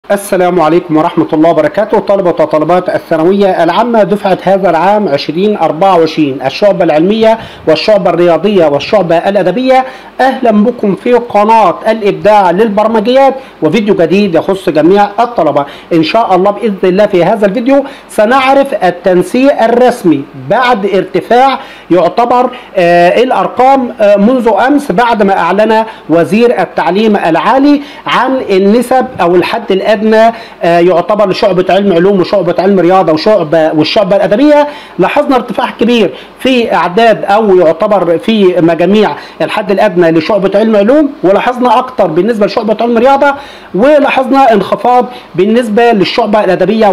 السلام عليكم ورحمة الله وبركاته طلبة وطالبات الثانوية العامة دفعة هذا العام 2024 الشعبة العلمية والشعبة الرياضية والشعبة الأدبية أهلا بكم في قناة الإبداع للبرمجيات وفيديو جديد يخص جميع الطلبة إن شاء الله بإذن الله في هذا الفيديو سنعرف التنسيق الرسمي بعد ارتفاع يعتبر آه الأرقام آه منذ أمس بعد ما أعلن وزير التعليم العالي عن النسب أو الحد الأدنى الادنى يعتبر لشعبه علم علوم وشعبه علم رياضه وشعبه والشعبه الادبيه لاحظنا ارتفاع كبير في اعداد او يعتبر في مجاميع الحد الادنى لشعبه علم علوم ولاحظنا اكتر بالنسبه لشعبه علم رياضه ولاحظنا انخفاض بالنسبه للشعبه الادبيه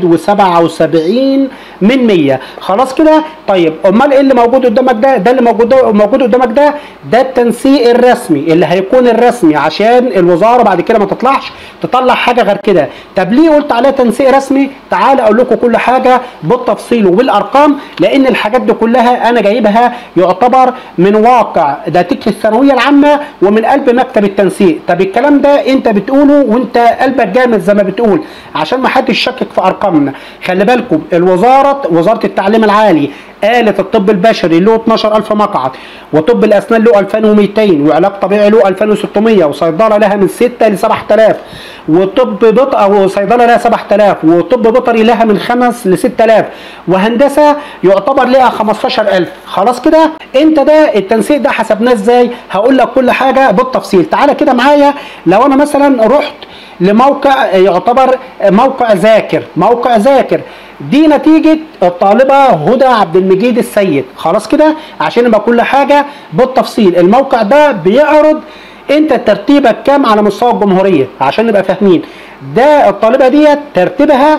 1.77 من 100 خلاص كده طيب امال ايه اللي موجود قدامك ده ده اللي موجود موجود قدامك ده ده التنسيق الرسمي اللي هيكون الرسمي عشان الوزاره بعد كده ما تطلعش تطلع حاجه غير كده طب ليه قلت عليها تنسيق رسمي تعال اقول لكم كل حاجه بالتفصيل وبالارقام لان الحاجات دي كلها انا جايبها يعتبر من واقع نتيجه الثانويه العامه ومن قلب مكتب التنسيق طب الكلام ده انت بتقوله وانت قلبك جامد زي ما بتقول عشان ما حدش يشكك في ارقامنا خلي بالكم الوزاره وزاره التعليم العالي قالت الطب البشري له 12000 مقعد وطب الاسنان له 2200 وعلاج طبيعي له 2600 وصيدله لها من 6 ل 7000 وطب بط او صيدله لها 7000 وطب بيطري لها من 5 ل 6000 وهندسه يعتبر لها 15000 خلاص كده انت ده التنسيق ده حسبناه ازاي هقول لك كل حاجه بالتفصيل تعالى كده معايا لو انا مثلا رحت لموقع يعتبر موقع ذاكر موقع ذاكر دي نتيجة الطالبة هدى عبد المجيد السيد خلاص كده عشان يبقى كل حاجة بالتفصيل الموقع ده بيعرض انت ترتيبك كام على مستوى الجمهورية عشان نبقى فاهمين ده الطالبة ديت ترتيبها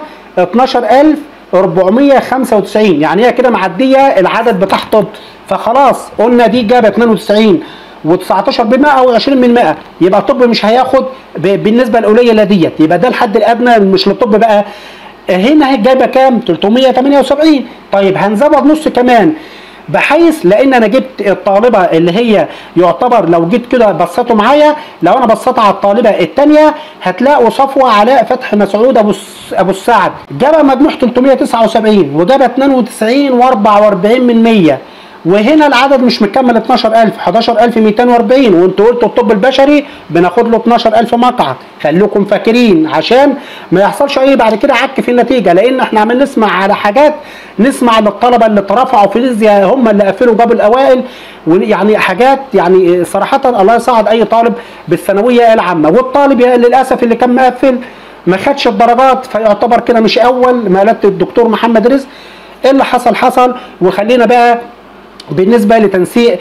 12495 يعني هي كده معدية العدد بتاع طب فخلاص قلنا دي جابت 92 و19 بالمئة او 20 من 100 يبقى الطب مش هياخد بالنسبه القليله ديت يبقى ده الحد الادنى مش للطب بقى هنا هي جايبه كام 378 طيب هنزود نص كمان بحيث لان انا جبت الطالبه اللي هي يعتبر لو جيت كده بصيتوا معايا لو انا بصيت على الطالبه الثانيه هتلاقوا صفوه علاء فتحي مسعود ابو ابو السعد جاب مجموع 379 وجاب 92 و44 من 100 وهنا العدد مش مكمل 12000 11240 وانتوا قلتوا الطب البشري بناخد له 12000 مقعد خليكم فاكرين عشان ما يحصلش اي بعد كده عك في النتيجه لان احنا عمال نسمع على حاجات نسمع للطلبه اللي اترفعوا في الفيزياء هم اللي قفلوا جابوا الاوائل ويعني حاجات يعني صراحه الله يساعد اي طالب بالثانويه العامه والطالب للاسف اللي كان مقفل ما خدش الدرجات فيعتبر كده مش اول ما قالت الدكتور محمد رزق اللي حصل حصل وخلينا بقى بالنسبه لتنسيق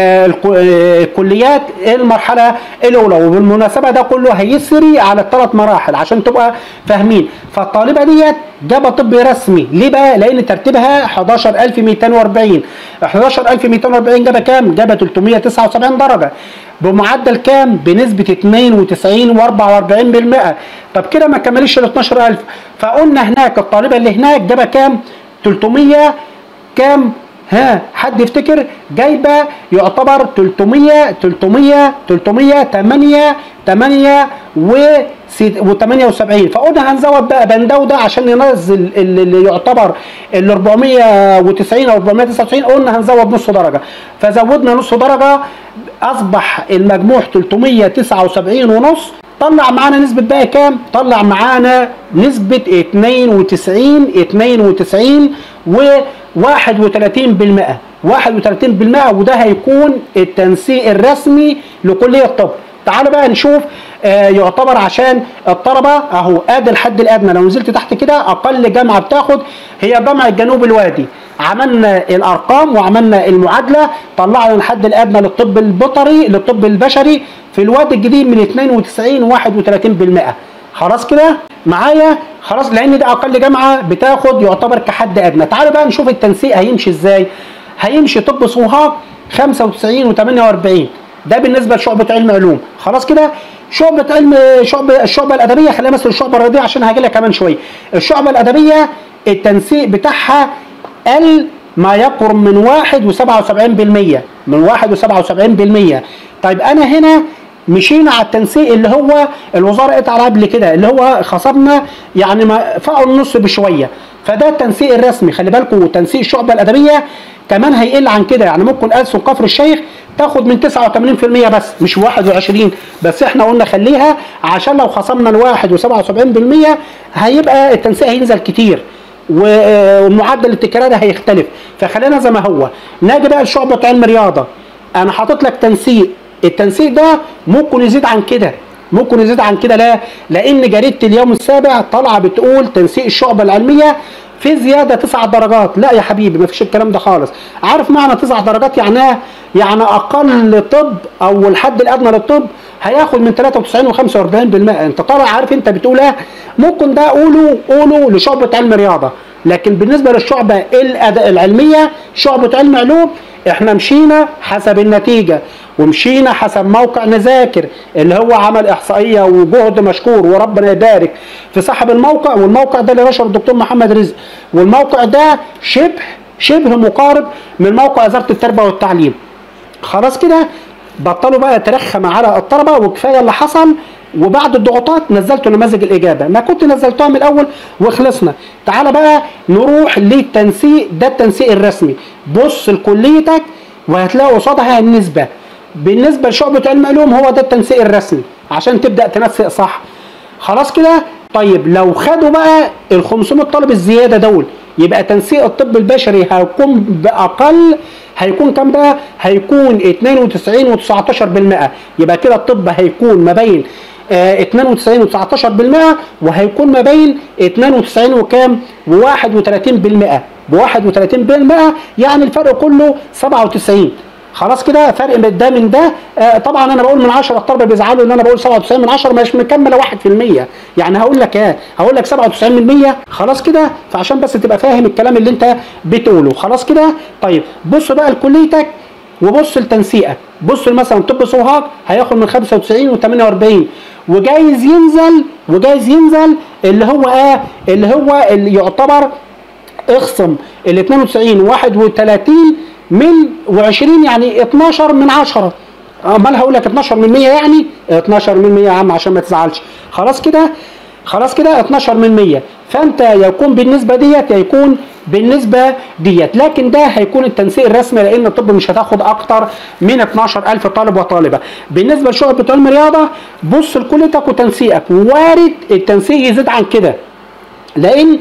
الكليات المرحله الاولى وبالمناسبه ده كله هيسري على الثلاث مراحل عشان تبقى فاهمين فالطالبه ديت جابه طب رسمي ليه بقى لان ترتيبها 11240 11240 جابه كام جابه 379 درجه بمعدل كام بنسبه 92 و44% طب كده ما كملش ال 12000 فقلنا هناك الطالبه اللي هناك جابه كام 300 كام ها حد يفتكر جايبه يعتبر 300 300 300 8 8 و 78 فقلنا هنزود بقى بندو ده عشان ينزل اللي يعتبر ال 490 او 499 قلنا هنزود نص درجه فزودنا نص درجه اصبح المجموع 379 ونص طلع معانا نسبة بقى كام؟ طلع معانا نسبة 92 92 و 31 بالمئة 31 بالمئة وده هيكون التنسيق الرسمي لكلية الطب تعالوا بقى نشوف آه يعتبر عشان الطلبة اهو ادي الحد الادنى لو نزلت تحت كده اقل جامعة بتاخد هي جامعة جنوب الوادي عملنا الارقام وعملنا المعادله طلعنا الحد الادنى للطب البيطري للطب البشري في الوادي الجديد من 92 31 بالمئة خلاص كده معايا خلاص لان ده اقل جامعه بتاخد يعتبر كحد ادنى تعالوا بقى نشوف التنسيق هيمشي ازاي هيمشي طب سوهاج 95 و48 ده بالنسبه لشعبه علم علوم خلاص كده شعبة علم شعبة الشعبة الأدبية خلينا مثل الشعبة الرياضية عشان هاجي لها كمان شوية. الشعبة الأدبية التنسيق بتاعها قل ما يقرب من 1 و77% من 1 و77% طيب أنا هنا مشينا على التنسيق اللي هو الوزاره قالت على قبل كده اللي هو خصمنا يعني ما فوق النص بشويه فده التنسيق الرسمي خلي بالكم تنسيق الشعبه الادبيه كمان هيقل عن كده يعني ممكن ألسن كفر الشيخ تاخد من 89% بس مش 21 بس احنا قلنا خليها عشان لو خصمنا الواحد و77% هيبقى التنسيق هينزل كتير ومعدل التكرار هيختلف فخلينا زي ما هو ناجي بقى لشعبة علم رياضة انا حاطط لك تنسيق التنسيق ده ممكن يزيد عن كده ممكن يزيد عن كده لا لان جريده اليوم السابع طالعه بتقول تنسيق الشعبه العلميه في زياده تسع درجات لا يا حبيبي ما فيش الكلام ده خالص عارف معنى تسع درجات يعني ايه يعني اقل طب او الحد الادنى للطب هياخد من 93 و 45% انت طالع عارف انت بتقول ايه ممكن ده قوله قوله لشعبه علم رياضه لكن بالنسبه للشعبه العلميه شعبه علم علوم احنا مشينا حسب النتيجه ومشينا حسب موقع نذاكر اللي هو عمل احصائيه وجهد مشكور وربنا يبارك في صاحب الموقع والموقع ده اللي نشر الدكتور محمد رزق والموقع ده شبه شبه مقارب من موقع وزاره التربيه والتعليم خلاص كده بطلوا بقى ترخم على الطلبه وكفايه اللي حصل وبعد الضغوطات نزلت نماذج الاجابه ما كنت نزلتها من الاول وخلصنا تعال بقى نروح للتنسيق ده التنسيق الرسمي بص لكليتك وهتلاقي قصادها النسبه بالنسبه لشعبه علم علوم هو ده التنسيق الرسمي عشان تبدا تنسق صح خلاص كده طيب لو خدوا بقى ال 500 طالب الزياده دول يبقى تنسيق الطب البشري هيكون باقل هيكون كام بقى؟ هيكون 92 و19% يبقى كده الطب هيكون ما بين آه 92 و19% وهيكون ما بين 92 وكام؟ و31% ب 31% يعني الفرق كله 97 خلاص كده فرق من ده من ده آه طبعا انا بقول من 10 الطلبه بيزعلوا ان انا بقول 97 من 10 مش مكمله 1% يعني هقول لك ايه هقول لك 97% خلاص كده فعشان بس تبقى فاهم الكلام اللي انت بتقوله خلاص كده طيب بص بقى لكليتك وبص لتنسيقك بص مثلا طب سوهاج هياخد من 95 و48 وجايز ينزل وجايز ينزل اللي هو ايه اللي هو اللي يعتبر اخصم ال 92 31 من و20 يعني 12 من 10 امال هقول لك 12 من 100 يعني 12 من 100 يا عم عشان ما تزعلش خلاص كده خلاص كده 12 من 100 فانت يكون بالنسبه ديت يكون بالنسبه ديت لكن ده هيكون التنسيق الرسمي لان الطب مش هتاخد اكتر من 12000 طالب وطالبه بالنسبه لشعبه علم الرياضه بص لكليتك وتنسيقك وارد التنسيق يزيد عن كده لان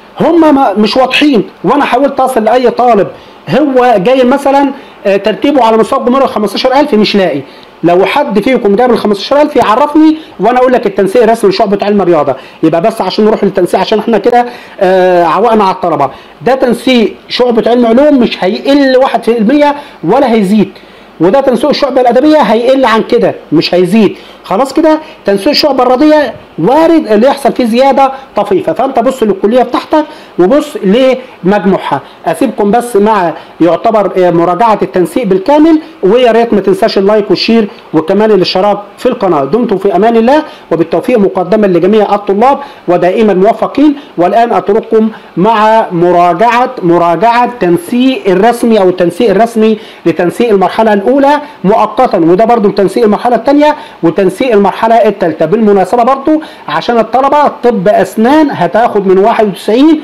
هم مش واضحين وانا حاولت اصل لاي طالب هو جاي مثلا ترتيبه على مستوى الجمهوريه 15000 مش لاقي لو حد فيكم جاب ال 15000 يعرفني وانا اقول لك التنسيق الرسمي لشعبه علم الرياضه يبقى بس عشان نروح للتنسيق عشان احنا كده آه عوقنا على الطلبه ده تنسيق شعبه علم علوم مش هيقل 1% ولا هيزيد وده تنسيق الشعبة الأدبية هيقل عن كده مش هيزيد خلاص كده تنسيق الشعبة الرياضية وارد اللي يحصل فيه زيادة طفيفة فأنت بص للكلية بتاعتك وبص لمجموعها أسيبكم بس مع يعتبر مراجعة التنسيق بالكامل ويا ريت ما تنساش اللايك والشير وكمان الاشتراك في القناة دمتم في أمان الله وبالتوفيق مقدما لجميع الطلاب ودائما موفقين والآن أترككم مع مراجعة مراجعة تنسيق الرسمي أو التنسيق الرسمي لتنسيق المرحلة الأولى مؤقتا وده برضو تنسيق المرحلة الثانية وتنسيق المرحلة الثالثة بالمناسبة برضو عشان الطلبة طب أسنان هتاخد من 91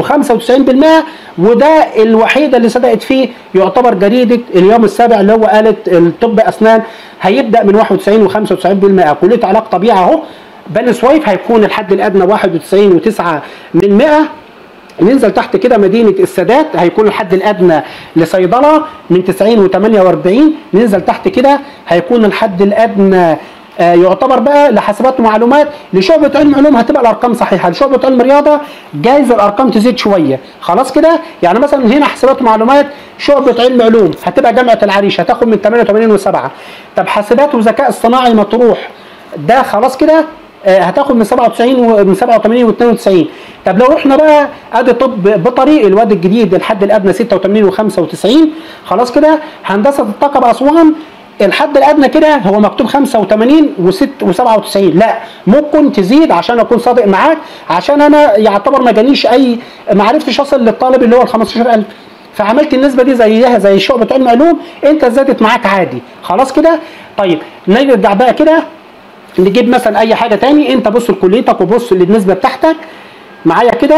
و95% وده الوحيدة اللي صدقت فيه يعتبر جريدة اليوم السابع اللي هو قالت الطب أسنان هيبدأ من 91 و95% كلية علاج طبيعي أهو بني سويف هيكون الحد الأدنى 91 و9 من 100 ننزل تحت كده مدينة السادات هيكون الحد الأدنى لصيدلة من 90 و48 ننزل تحت كده هيكون الحد الأدنى آه يعتبر بقى لحاسبات ومعلومات لشعبة علم علوم هتبقى الأرقام صحيحة لشعبة علم رياضة جايز الأرقام تزيد شوية خلاص كده يعني مثلا هنا حاسبات ومعلومات شعبة علم علوم هتبقى جامعة العريش هتاخد من 88 و7 طب حاسبات وذكاء اصطناعي مطروح ده خلاص كده هتاخد من 97 ومن 87 و92 طب لو رحنا بقى ادي طب بطريق الواد الجديد الحد الادنى 86 و95 خلاص كده هندسه الطاقه باسوان الحد الادنى كده هو مكتوب 85 و6 و97 لا ممكن تزيد عشان اكون صادق معاك عشان انا يعتبر ما جانيش اي ما عرفتش اصل للطالب اللي هو ال 15000 فعملت النسبه دي زيها زي شعبه علم علوم انت زادت معاك عادي خلاص كده طيب نرجع بقى كده نجيب مثلا اي حاجه تاني انت بص لكليتك وبص للنسبه بتاعتك معايا كده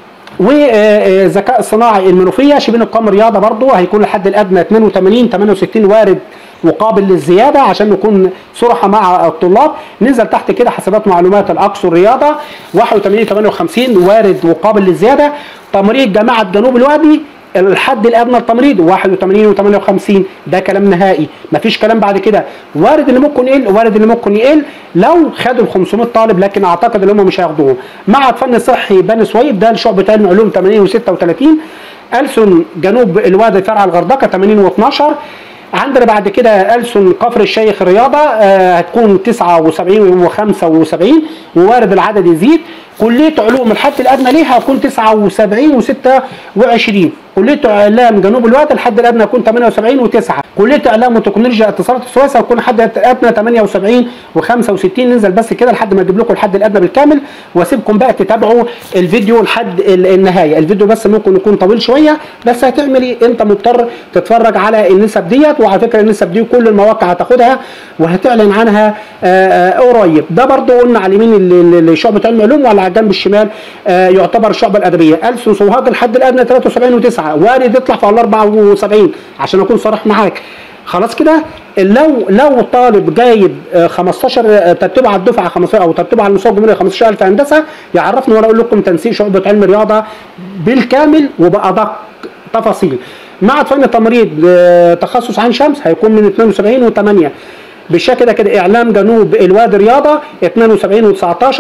والذكاء الصناعي المنوفيه شبين القمر رياضه برضه هيكون الحد الادنى 82 68 وارد وقابل للزياده عشان نكون صراحه مع الطلاب ننزل تحت كده حسابات معلومات الاقصى الرياضه 81 58 وارد وقابل للزياده تمريض جامعه جنوب الوادي الحد الادنى للتمريض 81 و58 ده كلام نهائي مفيش كلام بعد كده وارد اللي ممكن يقل وارد اللي ممكن يقل لو خدوا ال 500 طالب لكن اعتقد ان هم مش هياخدوهم معهد فن صحي بني سويف ده لشعبه علم علوم 80 و36 ألسن جنوب الوادي فرع الغردقه 80 و12 عندنا بعد كده ألسن كفر الشيخ الرياضة آه هتكون 79 و75 ووارد العدد يزيد كلية علوم الحد الأدنى ليها هتكون 79 و26 كلية إعلام جنوب الوادي الحد الأدنى هيكون 78 و9 كلية إعلام وتكنولوجيا اتصالات السويس هتكون الحد الأدنى 78 و65 ننزل بس كده لحد ما أجيب لكم الحد الأدنى بالكامل وأسيبكم بقى تتابعوا الفيديو لحد النهاية الفيديو بس ممكن يكون طويل شوية بس هتعمل إيه أنت مضطر تتفرج على النسب ديت وعلى فكرة النسب دي كل المواقع هتاخدها وهتعلن عنها قريب ده برضو قلنا على اليمين شعبة علم علوم وعلى على الجنب الشمال آه يعتبر الشعبة الأدبية ألسن سوهاج الحد الأدنى 73 و9 وارد يطلع في 74 عشان أكون صريح معاك خلاص كده لو لو طالب جايب 15 ترتيبه على الدفعه 15 او ترتيبه على المستوى الجمهوري 15000 هندسه يعرفني وانا اقول لكم تنسيق شعبه علم رياضه بالكامل وبادق تفاصيل معهد فن تمريض تخصص عين شمس هيكون من 72 و8 بالشكل ده كده اعلام جنوب الوادي رياضه 72 و19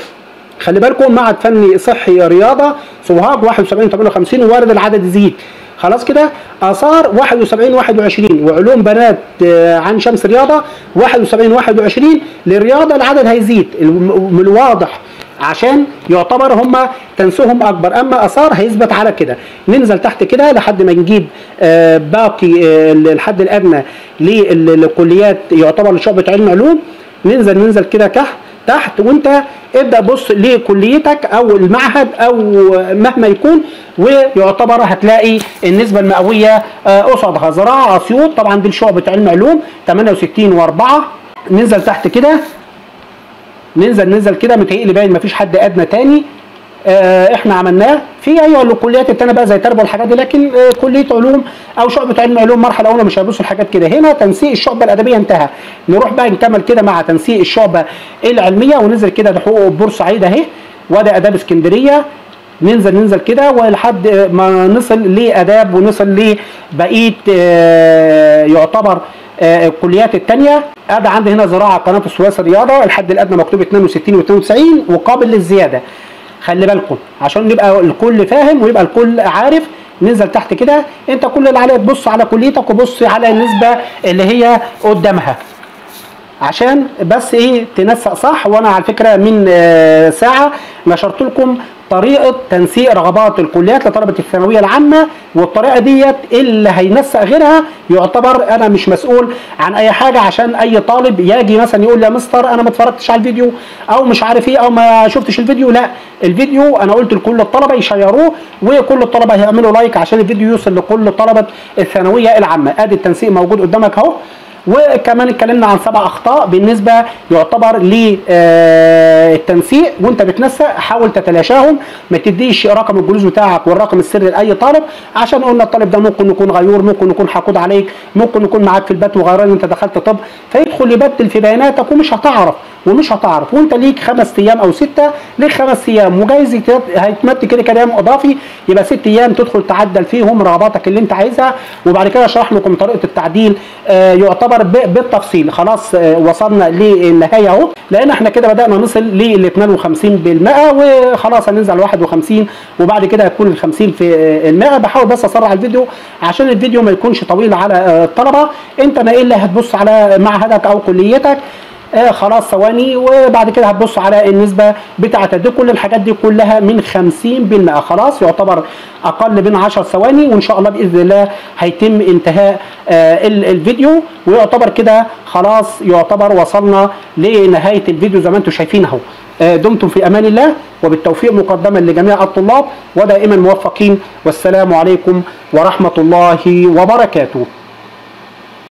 خلي بالكم معهد فني صحي رياضه سوهاج 71 58 وارد العدد يزيد خلاص كده اثار 71 21 وعلوم بنات عن شمس رياضه 71 21 للرياضه العدد هيزيد من الواضح عشان يعتبر هم تنسيقهم اكبر اما اثار هيثبت على كده ننزل تحت كده لحد ما نجيب باقي الحد الادنى للكليات يعتبر لشعبه علم علوم ننزل ننزل كده تحت تحت وانت ابدا بص لكليتك او المعهد او مهما يكون ويعتبر هتلاقي النسبه المئويه قصادها زراعه اسيوط طبعا دي شعبه علم علوم 68 و4 ننزل تحت كده ننزل ننزل كده متهيألي باين مفيش حد ادنى تاني آه احنا عملناه في ايوه الكليات التانية بقى زي تربيه والحاجات دي لكن آه كليه علوم او شعبه علم علوم مرحله اولى مش هيبصوا الحاجات كده هنا تنسيق الشعبه الادبيه انتهى نروح بقى نكمل كده مع تنسيق الشعبه العلميه وننزل كده لحقوق بورسعيد اهي وادي اداب اسكندريه ننزل ننزل كده ولحد ما نصل لاداب ونصل لبقيه آه يعتبر آه الكليات الثانيه ادي عندي هنا زراعه قناه السويس الرياضه الحد الادنى مكتوب 62 و92 وقابل للزياده خلي بالكم عشان يبقى الكل فاهم ويبقى الكل عارف ننزل تحت كده انت كل اللي عليك تبص على كليتك وبص على النسبه اللي هي قدامها عشان بس ايه تنسق صح وانا على فكره من آه ساعه نشرت لكم طريقه تنسيق رغبات الكليات لطلبه الثانويه العامه والطريقه ديت اللي هينسق غيرها يعتبر انا مش مسؤول عن اي حاجه عشان اي طالب يجي مثلا يقول لي يا مستر انا ما اتفرجتش على الفيديو او مش عارف ايه او ما شفتش الفيديو لا الفيديو انا قلت لكل الطلبه يشيروه وكل الطلبه هيعملوا لايك عشان الفيديو يوصل لكل طلبه الثانويه العامه ادي التنسيق موجود قدامك اهو وكمان اتكلمنا عن سبع اخطاء بالنسبه يعتبر للتنسيق وانت بتنسق حاول تتلاشاهم ما تديش رقم الجلوس بتاعك والرقم السري لاي طالب عشان قلنا الطالب ده ممكن يكون غيور ممكن يكون حقود عليك ممكن يكون معاك في البيت وغيران انت دخلت طب فيدخل يبدل في بياناتك ومش هتعرف ومش هتعرف وانت ليك خمس ايام او سته ليك خمس ايام وجايز هيتمد كده كده يوم اضافي يبقى ست ايام تدخل تعدل فيهم رغباتك اللي انت عايزها وبعد كده اشرح لكم طريقه التعديل آه يعتبر بالتفصيل خلاص آه وصلنا للنهايه اهو لان احنا كده بدانا نصل لل 52 بالمئه وخلاص هننزل على 51 وبعد كده هتكون ال 50 في المئه بحاول بس اسرع الفيديو عشان الفيديو ما يكونش طويل على الطلبه انت ناقل هتبص على معهدك او كليتك آه خلاص ثواني وبعد كده هتبص على النسبه بتاعتها دي كل الحاجات دي كلها من 50% خلاص يعتبر اقل من 10 ثواني وان شاء الله باذن الله هيتم انتهاء آه ال- الفيديو ويعتبر كده خلاص يعتبر وصلنا لنهايه الفيديو زي ما انتم شايفين اهو آه دمتم في امان الله وبالتوفيق مقدما لجميع الطلاب ودائما موفقين والسلام عليكم ورحمه الله وبركاته